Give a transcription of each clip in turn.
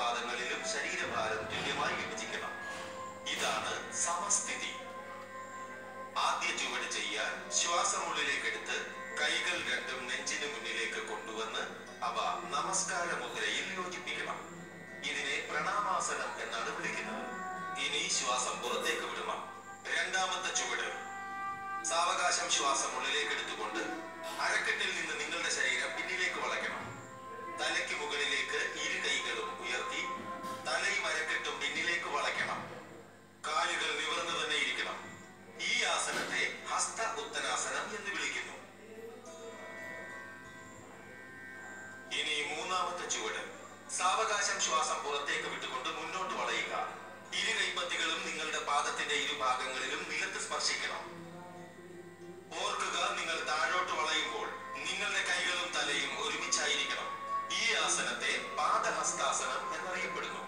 പാദങ്ങളിലും ശരീരഭാരം തുല്യമായി വിഭജിക്കണം ഇതാണ് സമസ്ഥിതി ആദ്യ ചുവട് ചെയ്യാൻ ശ്വാസം ഉള്ളിലേക്കെടുത്ത് കൈകൾ രണ്ടും നെഞ്ചിന് മുന്നിലേക്ക് കൊണ്ടുവന്ന് അവ നമസ്കാര മുദ്രയിൽ യോജിപ്പിക്കണം ഇതിനെ പ്രണാമാസനം എന്നാണ് വിളിക്കുന്നത് ഇനി ശ്വാസം പുറത്തേക്ക് വിടണം രണ്ടാമത്തെ ചുവട് സാവകാശം ശ്വാസം ഉള്ളിലേക്ക് എടുത്തുകൊണ്ട് അരക്കെട്ടിൽ നിന്ന് നിങ്ങളുടെ ശരീരം പിന്നിലേക്ക് വളയ്ക്കണം തലയ്ക്ക് മുകളിലേക്ക് ഇരു കൈകളും ഉയർത്തി തലയും അരക്കെട്ടും പിന്നിലേക്ക് വളയ്ക്കണം കാലുകൾ നിവർന്നു തന്നെ ഇരിക്കണം ഈ ആസനത്തെ ഹസ്ത ഉത്തനാസനം എന്ന് വിളിക്കുന്നു ഇനി മൂന്നാമത്തെ ചുവട് സാവകാശം ശ്വാസം പുറത്തേക്ക് വിട്ടുകൊണ്ട് മുന്നോട്ട് വളയുക ഇരു കൈപ്പത്തികളും നിങ്ങളുടെ പാദത്തിന്റെ ഇരുഭാഗങ്ങളിലും നിലത്ത് സ്പർശിക്കണം ഓർക്കുക നിങ്ങൾ താഴോട്ട് വളയുമ്പോൾ നിങ്ങളുടെ കൈകളും തലയും ഒരുമിച്ചായിരിക്കണം ഈ ആസനത്തെ പാദഹസ്താസനം എന്നറിയപ്പെടുന്നു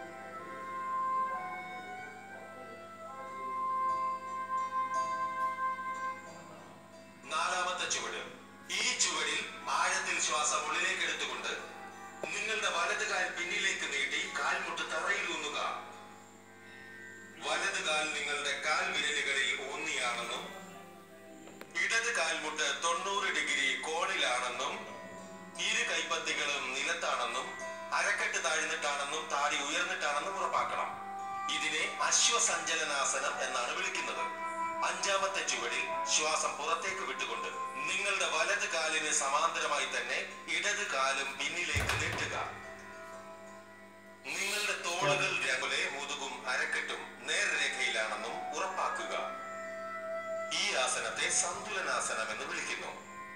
നാലാമത്തെ ചുവട് ഈ ചുവടിൽ ആഴത്തിൽ ശ്വാസം ഉള്ളിലേക്ക് എടുത്തുകൊണ്ട് നിങ്ങളുടെ വലത് കാൽ പിന്നിലേക്ക് നീട്ടി കാൽമുട്ട് തറയിൽ ഊന്നുക വലത് കാൽ നിങ്ങളുടെ കാൽ വിരലുകളിൽ ഊന്നിയാണെന്നും ഇടത് കാൽമുട്ട് തൊണ്ണൂറ് ഡിഗ്രി കോണിലാണെന്നും ഇരു കൈപ്പത്തികളും നിലത്താണെന്നും അരക്കെട്ട് താഴ്ന്നിട്ടാണെന്നും താടി ഉയർന്നിട്ടാണെന്നും ഉറപ്പാക്കണം ഇതിനെ അശ്വസഞ്ചലനാസനം എന്നാണ് വിളിക്കുന്നത് അഞ്ചാമത്തെ ചുവടിൽ ശ്വാസം പുറത്തേക്ക് വിട്ടുകൊണ്ട് നിങ്ങളുടെ വലത് കാലിന് സമാന്തരമായി തന്നെ ഇടത് കാലും പിന്നിലേക്ക് നീട്ടുക നിങ്ങളുടെ തോളുകൾ രാവിലെ മുതുകും അരക്കെട്ടും നേർരേഖയിലാണെന്നും ഉറപ്പാക്കുക ഈ ആസനത്തെ സന്തുലനാസനം എന്ന് വിളിക്കുന്നു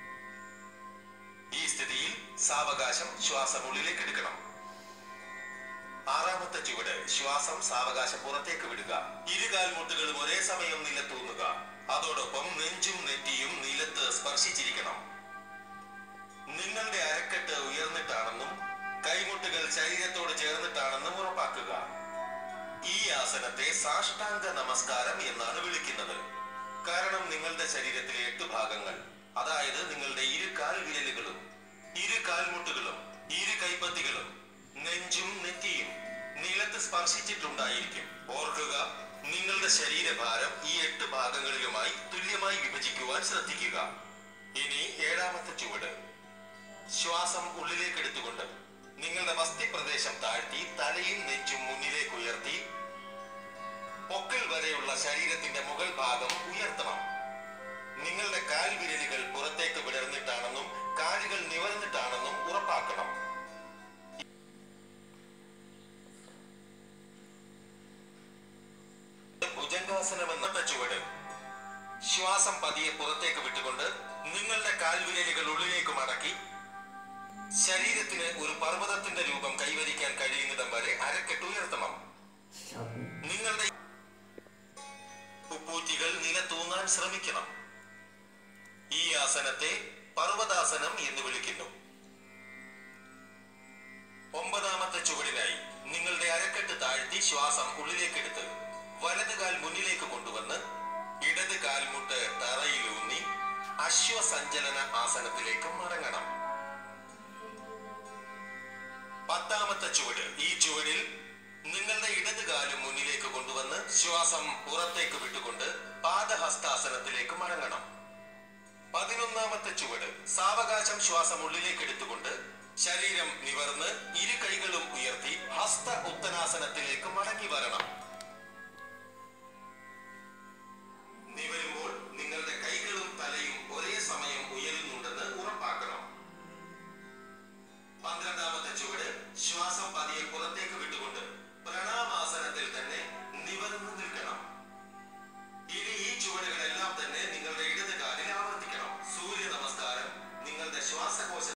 ഈ സ്ഥിതിയിൽ സാവകാശം ശ്വാസം ഉള്ളിലേക്ക് എടുക്കണം ആറാമത്തെ ചുവട് ശ്വാസം സാവകാശം പുറത്തേക്ക് വിടുക ഇരുകാൽ മുട്ടുകളും ഒരേ സമയം നിലത്തൂന്നുക അതോടൊപ്പം നെഞ്ചും നെറ്റിയും നിലത്ത് സ്പർശിച്ചിരിക്കണം നിങ്ങളുടെ അരക്കെട്ട് ഉയർന്നിട്ടാണെന്നും കൈമുട്ടുകൾ ശരീരത്തോട് ചേർന്നിട്ടാണെന്നും ഉറപ്പാക്കുക ഈ ആസനത്തെ സാഷ്ടാംഗ നമസ്കാരം എന്നാണ് വിളിക്കുന്നത് കാരണം നിങ്ങളുടെ ശരീരത്തിലെ എട്ട് ഭാഗങ്ങൾ അതായത് നിങ്ങളുടെ ഇരു കാൽ വിരലുകളും ഇരു കാൽമുട്ടുകളും ഇരു കൈപ്പത്തികളും നെഞ്ചും നെറ്റിയും നിലത്ത് സ്പർശിച്ചിട്ടുണ്ടായിരിക്കും ഓർക്കുക നിങ്ങളുടെ ശരീരഭാരം ഈ എട്ട് ഭാഗങ്ങളിലുമായി തുല്യമായി വിഭജിക്കുവാൻ ശ്രദ്ധിക്കുക ഇനി ഏഴാമത്തെ ചുവട് ശ്വാസം ഉള്ളിലേക്ക് എടുത്തുകൊണ്ട് നിങ്ങളുടെ വസ്തി പ്രദേശം താഴ്ത്തി തലയും നെഞ്ചും മുന്നിലേക്ക് ഉയർത്തി പൊക്കിൾ വരെയുള്ള ശരീരത്തിന്റെ മുകൾ ഭാഗം ഉയർത്തണം നിങ്ങളുടെ കാൽ വിരലുകൾ പുറത്തേക്ക് വിടർന്നിട്ടാണെന്നും കാലുകൾ നിവർന്നിട്ടാണെന്നും ഉറപ്പാക്കണം ഭുജംഗാസനം എന്ന ചുവട് ശ്വാസം പതിയെ പുറത്തേക്ക് വിട്ടുകൊണ്ട് നിങ്ങളുടെ കാൽവിരലുകൾ ഉള്ളിലേക്ക് മടക്കി ശരീരത്തിന് ഒരു പർവ്വതത്തിന്റെ രൂപം കൈവരിക്കാൻ കഴിയുന്നിടം വരെ അരക്കെട്ട് ഉയർത്തണം നിങ്ങളുടെ ഉപ്പൂറ്റികൾ നിലത്തൂങ്ങാൻ ശ്രമിക്കണം ഈ ആസനത്തെ പർവ്വതാസനം എന്ന് വിളിക്കുന്നു ഒമ്പതാമത്തെ ചുവടിനായി നിങ്ങളുടെ അരക്കെട്ട് താഴ്ത്തി ശ്വാസം ഉള്ളിലേക്കെടുത്ത് വലത് കാൽ മുന്നിലേക്ക് കൊണ്ടുവന്ന് ഇടത് കാൽമുട്ട് തറയിലൂന്നി അശ്വസഞ്ചലന ആസനത്തിലേക്ക് മടങ്ങണം പത്താമത്തെ ചുവട് ഈ ചുവടിൽ നിങ്ങളുടെ ഇടത് കാലും മുന്നിലേക്ക് കൊണ്ടുവന്ന് ശ്വാസം പുറത്തേക്ക് വിട്ടുകൊണ്ട് പാദഹസ്താസനത്തിലേക്ക് മടങ്ങണം പതിനൊന്നാമത്തെ ചുവട് സാവകാശം ശ്വാസം ഉള്ളിലേക്ക് എടുത്തുകൊണ്ട് ശരീരം നിവർന്ന് ഇരു കൈകളും ഉയർത്തി ഹസ്ത ഉത്തനാസനത്തിലേക്ക് മടങ്ങി വരണം നിവരുമ്പോൾ